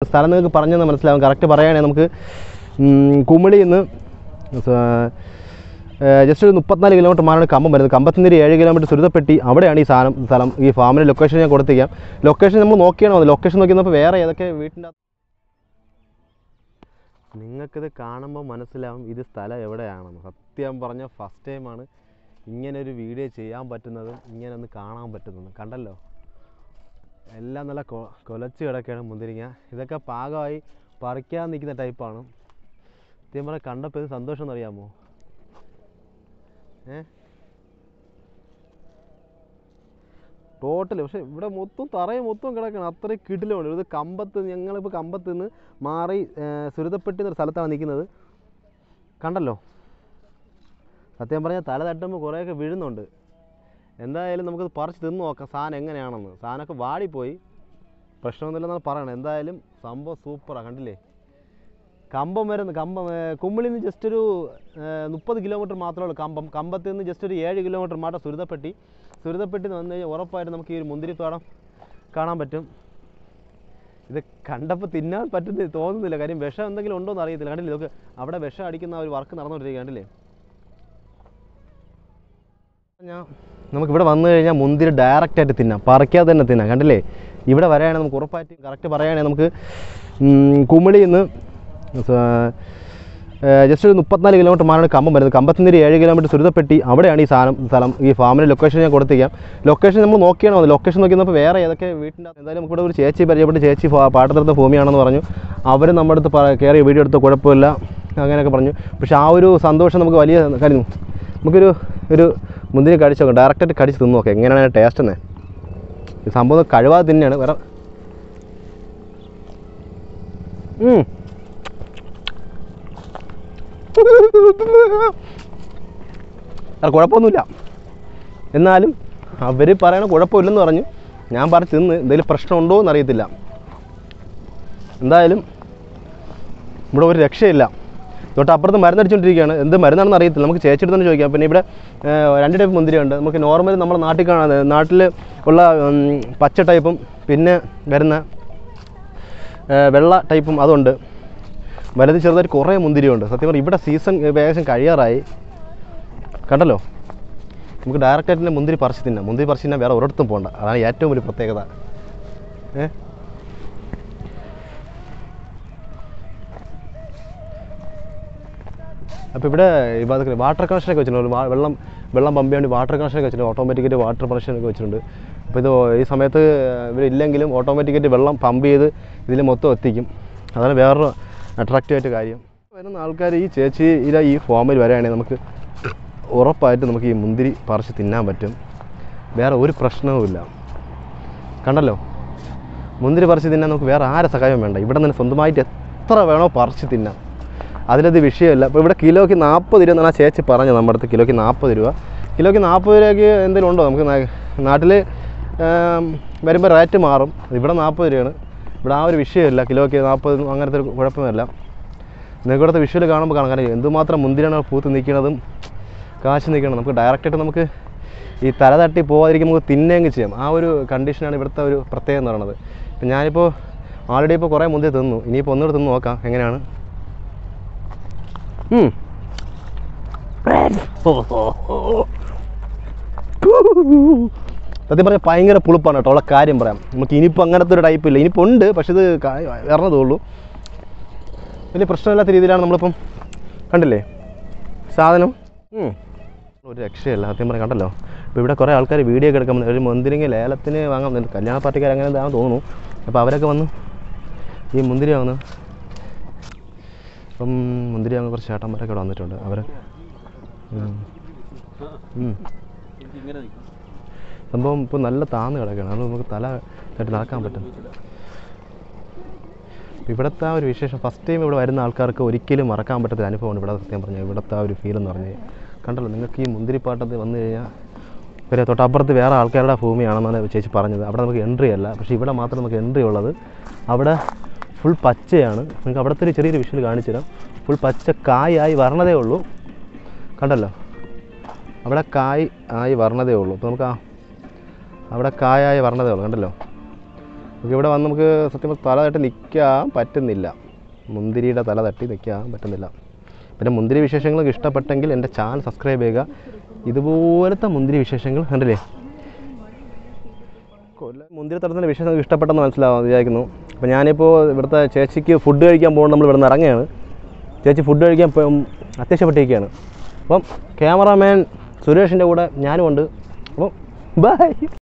സ്ഥലം നിങ്ങൾക്ക് പറഞ്ഞെന്ന് മനസ്സിലാവും കറക്റ്റ് പറയുകയാണെങ്കിൽ നമുക്ക് ഉം, കുമിളിയിൽ നിന്ന് ജസ്റ്റ് ഒരു മുപ്പത്തിനാല് കിലോമീറ്റർ മാറാണ് കമ്പം വരുന്നത് കമ്പത്തിന് ഒരു ഏഴ് കിലോമീറ്റർ സുരിതപ്പെട്ടി അവിടെയാണ് ഈ സാധനം സ്ഥലം ഈ ഫാമിൻ്റെ ലൊക്കേഷൻ ഞാൻ കൊടുത്തേക്കാം ലൊക്കേഷൻ നമ്മൾ നോക്കിയാണോ ലൊക്കേഷൻ നോക്കി വന്നപ്പോൾ വേറെ ഏതൊക്കെ വീട്ടിൻ്റെ നിങ്ങൾക്കിത് കാണുമ്പോൾ മനസ്സിലാവും ഇത് സ്ഥലം എവിടെയാണെന്ന് സത്യം പറഞ്ഞ ഫസ്റ്റ് ടൈമാണ് ഇങ്ങനെ ഒരു വീഡിയോ ചെയ്യാൻ പറ്റുന്നതും ഇങ്ങനെ ഒന്ന് കാണാൻ പറ്റുന്നതും കണ്ടല്ലോ എല്ലാം നല്ല കൊ കൊലച്ച് കിടക്കുകയാണ് മുന്തിരിങ്ങ ഇതൊക്കെ പാകമായി പറിക്കാൻ നിൽക്കുന്ന ടൈപ്പാണ് സത്യം പറഞ്ഞാൽ കണ്ടപ്പോൾ ഇത് സന്തോഷം എന്നറിയാമോ ഏ ടോട്ടൽ പക്ഷെ ഇവിടെ മൊത്തം തറയും മൊത്തം കിടക്കണം അത്രയും കിടിലുണ്ട് ഇത് കമ്പത്ത് ഞങ്ങളിപ്പോൾ കമ്പത്ത് നിന്ന് മാറി സുരിതപ്പെട്ടി എന്നൊരു സ്ഥലത്താണ് നിൽക്കുന്നത് കണ്ടല്ലോ സത്യം പറഞ്ഞാൽ തല തട്ടുമ്പോൾ കുറേയൊക്കെ വീഴുന്നുണ്ട് എന്തായാലും നമുക്കത് പറിച്ച് തിന്ന് നോക്കാം സാധനം എങ്ങനെയാണെന്ന് സാധനമൊക്കെ വാടിപ്പോയി പ്രശ്നമൊന്നുമില്ലെന്നാണ് പറയണത് എന്തായാലും സംഭവം സൂപ്പറാണ് കണ്ടില്ലേ കമ്പം വരുന്ന കമ്പം കുമ്മിളിൽ നിന്ന് ജസ്റ്റ് ഒരു മുപ്പത് കിലോമീറ്റർ മാത്രമേ ഉള്ളൂ കമ്പം കമ്പത്തിൽ നിന്ന് ജസ്റ്റ് ഒരു ഏഴ് കിലോമീറ്റർ മാത്രം സുരിതപ്പെട്ടി സുരിതപ്പെട്ടി വന്നു കഴിഞ്ഞാൽ ഉറപ്പായിട്ടും നമുക്ക് ഈ ഒരു മുന്തിരിത്തോടം കാണാൻ പറ്റും ഇത് കണ്ടപ്പോൾ തിന്നാൻ പറ്റുന്ന തോന്നുന്നില്ല കാര്യം വിഷം എന്തെങ്കിലും ഉണ്ടോ എന്ന് അറിയത്തില്ല കണ്ടില്ലേ ഇതൊക്കെ അവിടെ വിഷം അടിക്കുന്ന ആ ഒരു വർക്ക് നടന്നുകൊണ്ടിരിക്കുക കണ്ടില്ലേ ഞാൻ നമുക്ക് ഇവിടെ വന്നു കഴിഞ്ഞാൽ മുന്തിരി ഡയറക്റ്റ് ആയിട്ട് തിന്നാം പറിക്കാതെ തന്നെ തിന്നാം കണ്ടില്ലേ ഇവിടെ വരികയാണെങ്കിൽ നമുക്ക് ഉറപ്പായിട്ട് കറക്റ്റ് പറയുകയാണെങ്കിൽ നമുക്ക് കുമിളിയിൽ നിന്ന് ജസ്റ്റ് ഒരു മുപ്പത്തിനാല് കിലോമീറ്റർ മാറാണ് കമ്പം വരുന്നത് കമ്പത്തിന് ഒരു ഏഴ് കിലോമീറ്റർ സുരിതപ്പെട്ടി അവിടെയാണ് ഈ സാധനം സ്ഥലം ഈ ഫാമിൻ്റെ ലൊക്കേഷൻ ഞാൻ കൊടുത്തേക്കാം ലൊക്കേഷൻ നമ്മൾ നോക്കിയാണോ ലൊക്കേഷൻ നോക്കി വന്നപ്പോൾ വേറെ ഏതൊക്കെ വീട്ടിൻ്റെ എന്തായാലും നമുക്ക് ഇവിടെ ഒരു ചേച്ചി പരിചയപ്പെട്ട് ചേച്ചി ഫാ- പാട്ടത്തിലെടുത്ത ഭൂമിയാണെന്ന് പറഞ്ഞു അവർ നമ്മുടെ അടുത്ത് പ- കയറി വീഡിയോ എടുത്ത് കുഴപ്പമില്ല അങ്ങനെയൊക്കെ പറഞ്ഞു പക്ഷേ ആ ഒരു സന്തോഷം നമുക്ക് വലിയ കാര്യം നമുക്കൊരു ഒരു മുന്തിരി കടിച്ച് നോക്കാം ഡയറക്റ്റായിട്ട് കടിച്ച് തിന്ന് നോക്കാം എങ്ങനെയാണ് ടേസ്റ്റ് എന്നേ ഈ സംഭവം കഴിവാതെ തന്നെയാണ് വേറെ ഉം. അത് കുഴപ്പമൊന്നുമില്ല എന്നാലും അവർ പറയണ കുഴപ്പമില്ലെന്ന് പറഞ്ഞു ഞാൻ പറഞ്ഞു തിന്ന് എന്തെങ്കിലും പ്രശ്നമുണ്ടോ എന്ന് അറിയത്തില്ല എന്തായാലും ഇവിടെ ഒരു രക്ഷയില്ല തൊട്ട് അപ്പുറത്ത് മരുന്നടിച്ചുകൊണ്ടിരിക്കുകയാണ് എന്ത് മരുന്നാണെന്ന് അറിയത്തില്ല നമുക്ക് ചേച്ചിയുടെ തന്നെ ചോദിക്കാം പിന്നെ ഇവിടെ ഏർ, രണ്ട് ടൈപ്പ് മുന്തിരിയുണ്ട് നമുക്ക് നോർമൽ നമ്മുടെ നാട്ടിൽ കാണാൻ നാട്ടിൽ ഉള്ള ഉം, പച്ച ടൈപ്പും പിന്നെ വരുന്ന ഏർ, വെള്ള ടൈപ്പും അതുണ്ട് വലുത് ചെറുതായിട്ട് കുറേ മുന്തിരിയുണ്ട് സത്യം പറഞ്ഞാൽ ഇവിടെ സീസൺ ഏകദേശം കഴിയാറായി കണ്ടല്ലോ നമുക്ക് ഡയറക്റ്റായിട്ട് തന്നെ മുന്തിരി പറിച്ച് തിന്നാം മുന്തിരി പറിച്ച് തിന്നാൻ വേറെ ഒരിടത്തും പോകണ്ട അതാണ് ഏറ്റവും വലിയ പ്രത്യേകത ഏ അപ്പോൾ ഇവിടെ ഈ ഭാഗത്ത് വാട്ടർ കണക്ഷനൊക്കെ വെച്ചിട്ടുണ്ട് വാ- വെള്ളം വെള്ളം പമ്പ് ചെയ്യാൻ വേണ്ടി വാട്ടർ കണക്ഷനൊക്കെ വെച്ചിട്ടുണ്ട് ഓട്ടോമാറ്റിക്കായിട്ട് വാട്ടർ കണക്ഷനൊക്കെ വെച്ചിട്ടുണ്ട് അപ്പോൾ ഇത് ഈ സമയത്ത് ഇവരില്ലെങ്കിലും ഓട്ടോമാറ്റിക്കായിട്ട് വെള്ളം പമ്പ് ചെയ്ത് ഇതിൽ മൊത്തം എത്തിക്കും അതാണ് വേറൊരു അട്രാക്റ്റീവ് ആയിട്ട് കാര്യം വരുന്ന ആൾക്കാർ ഈ ചേച്ചി ഇല ഈ ഫോമിൽ വരികയാണെങ്കിൽ നമുക്ക് ഉറപ്പായിട്ട് നമുക്ക് ഈ മുന്തിരി പറിച്ച് തിന്നാൻ പറ്റും വേറെ ഒരു പ്രശ്നവുമില്ല കണ്ടല്ലോ മുന്തിരി പറിച്ച് തിന്നാൻ നമുക്ക് വേറെ ആരെ സഹായം വേണ്ട ഇവിടെ നിന്ന് സ്വന്തമായിട്ട് എത്ര വേണോ പറിച്ച് തിന്നാം അതിലത് വിഷയമില്ല അപ്പോൾ ഇവിടെ കിലോയ്ക്ക് നാൽപ്പത് രൂപ എന്നാണ് ആ ചേച്ചി പറഞ്ഞത് നമ്മുടെ അടുത്ത് കിലോയ്ക്ക് നാൽപ്പത് രൂപ കിലോയ്ക്ക് നാൽപ്പത് രൂപയ്ക്ക് എന്തെങ്കിലും ഉണ്ടോ നമുക്ക് നാട്ടിൽ വരുമ്പോൾ റേറ്റ് മാറും ഇവിടെ നാൽപ്പത് രൂപയാണ് ഇവിടെ ആ ഒരു വിഷയമില്ല കിലോയ്ക്ക് നാൽപ്പത് അങ്ങനത്തെ ഒരു കുഴപ്പമില്ല നിങ്ങൾക്ക് ഇവിടുത്തെ വിഷ്വൽ കാണുമ്പോൾ കാണാം കാരണം എന്തുമാത്രം മുന്തിരിയാണ് പൂത്ത് നിൽക്കുന്നതും കാശ് നിൽക്കണം നമുക്ക് ഡയറക്റ്റായിട്ട് നമുക്ക് ഈ തല തട്ടി പോകാതിരിക്കും നമുക്ക് തിന്നെങ്കിൽ ചെയ്യാം ആ ഒരു കണ്ടീഷനാണ് ഇവിടുത്തെ ഒരു പ്രത്യേകത എന്ന് പറയുന്നത് ഇപ്പം ഞാനിപ്പോൾ ആൾറെഡി ഇപ്പോൾ കുറേ മുന്തിരി തിന്നു ഇനിയിപ്പോൾ ഒന്നുകൂടെ തിന്ന് നോക്കാം എങ്ങനെയാണ് ഉം. സത്യം പറഞ്ഞാൽ ഭയങ്കര പുളിപ്പാണ് കേട്ടോ ഉള്ള കാര്യം പറയാം നമുക്ക് ഇനിയിപ്പോൾ അങ്ങനത്തെ ഒരു ടൈപ്പ് ഇല്ല ഇനിയിപ്പോൾ ഉണ്ട് പക്ഷെ ഇത് കാ- വരണതേ ഉള്ളൂ വലിയ പ്രശ്നമില്ലാത്ത രീതിയിലാണ് നമ്മളിപ്പം കണ്ടില്ലേ സാധനം ഉം. ഒരു രക്ഷയില്ല സത്യം പറഞ്ഞാൽ കണ്ടല്ലോ ഇപ്പോൾ ഇവിടെ കുറേ ആൾക്കാർ വീഡിയോ ഒക്കെ എടുക്കാൻ വന്നു. ഒരു മുന്തിരിങ്ങ ലേലത്തിന് വാങ്ങാൻ വന്നിട്ടുണ്ട് കല്യാണ പാർട്ടിക്കാർ അങ്ങനെ ഇതാണെന്ന് തോന്നുന്നു അപ്പോൾ അവരൊക്കെ വന്ന് ഈ മുന്തിരി വാങ്ങുന്നു അപ്പം മുന്തിരി വാങ്ങുന്ന കുറച്ച് ചേട്ടന്മാരൊക്കെ ഇവിടെ വന്നിട്ടുണ്ട് അവർ സംഭവം ഇപ്പോൾ നല്ല താന്ന് കിടക്കുകയാണ് അത് നമുക്ക് തല തട്ടി നടക്കാൻ പറ്റും ഇപ്പം ഇവിടുത്തെ ആ ഒരു വിശേഷം ഫസ്റ്റ് ടൈം ഇവിടെ വരുന്ന ആൾക്കാർക്ക് ഒരിക്കലും മറക്കാൻ പറ്റാത്ത ഒരു അനുഭവമാണ് ഇവിടെ സത്യം പറഞ്ഞാൽ ഇവിടുത്തെ ആ ഒരു ഫീൽ എന്ന് പറഞ്ഞാൽ കണ്ടല്ലോ നിങ്ങൾക്ക് ഈ മുന്തിരിപ്പാട്ടത്തിൽ വന്നു കഴിഞ്ഞാൽ പിന്നെ തൊട്ടപ്പുറത്ത് വേറെ ആൾക്കാരുടെ ഭൂമിയാണെന്നാണ് ചേച്ചി പറഞ്ഞത് അവിടെ നമുക്ക് എൻട്രി അല്ല പക്ഷേ ഇവിടെ മാത്രം നമുക്ക് എൻട്രി ഉള്ളത് അവിടെ ഫുൾ പച്ചയാണ് നിങ്ങൾക്ക് അവിടുത്തെ ഒരു ചെറിയൊരു വിഷ്വൽ കാണിച്ചു തരാം ഫുൾ പച്ച കായായി വരണതേ ഉള്ളൂ കണ്ടല്ലോ അവിടെ കായ് ആയി വരണതേ ഉള്ളൂ അപ്പോൾ നമുക്ക് ആ അവിടെ കായായി വരണതേ ഉള്ളൂ കണ്ടല്ലോ നമുക്ക് ഇവിടെ വന്ന് നമുക്ക് സത്യം പറഞ്ഞാൽ തല തട്ടി നിൽക്കാൻ പറ്റുന്നില്ല മുന്തിരിയുടെ തല തട്ടി നിൽക്കാൻ പറ്റുന്നില്ല പിന്നെ മുന്തിരി വിശേഷങ്ങളൊക്കെ ഇഷ്ടപ്പെട്ടെങ്കിൽ എൻ്റെ ചാനൽ സബ്സ്ക്രൈബ് ചെയ്യുക ഇതുപോലത്തെ മുന്തിരി വിശേഷങ്ങൾ കണ്ടില്ലേ കൊല്ല മുന്തിരി തരത്തിൻ്റെ വിശേഷം ഇഷ്ടപ്പെട്ടെന്ന് മനസ്സിലാവാൻ വിചാരിക്കുന്നു അപ്പോൾ ഞാനിപ്പോൾ ഇവിടുത്തെ ചേച്ചിക്ക് ഫുഡ് കഴിക്കാൻ പോകുമ്പോൾ നമ്മൾ ഇവിടെ നിന്ന് ഇറങ്ങുകയാണ് ചേച്ചി ഫുഡ് കഴിക്കാൻ ഇപ്പം അത്യാവശ്യപ്പെട്ടിരിക്കുകയാണ് അപ്പം ക്യാമറാമാൻ സുരേഷിൻ്റെ കൂടെ ഞാനും ഉണ്ട് അപ്പം ബൈ